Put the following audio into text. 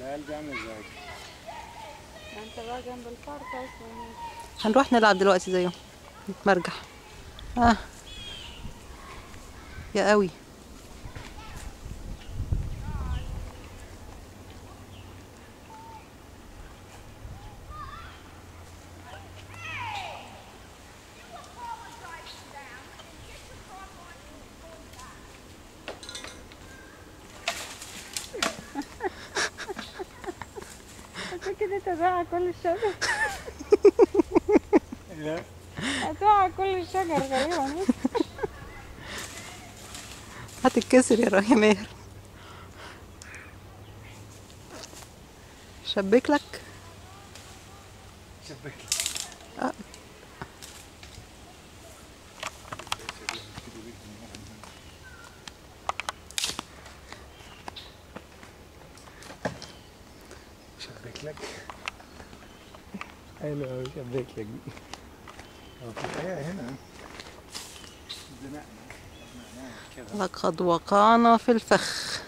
العيال دي عامله ازاي؟ انت بقى جنب البارك اصلا هنروح نلعب دلوقتي زيهم نتمرجح اه يا قوي انت كده تدعى كل الشجر لا هتقع كل الشجر غالبا هتتكسر يا را- يا ماهر شبك لك شبك آه. شبك لك حلو قوي شبك لك دي هو في ايه هنا زنقنا زنقناها كده لقد وقعنا في الفخ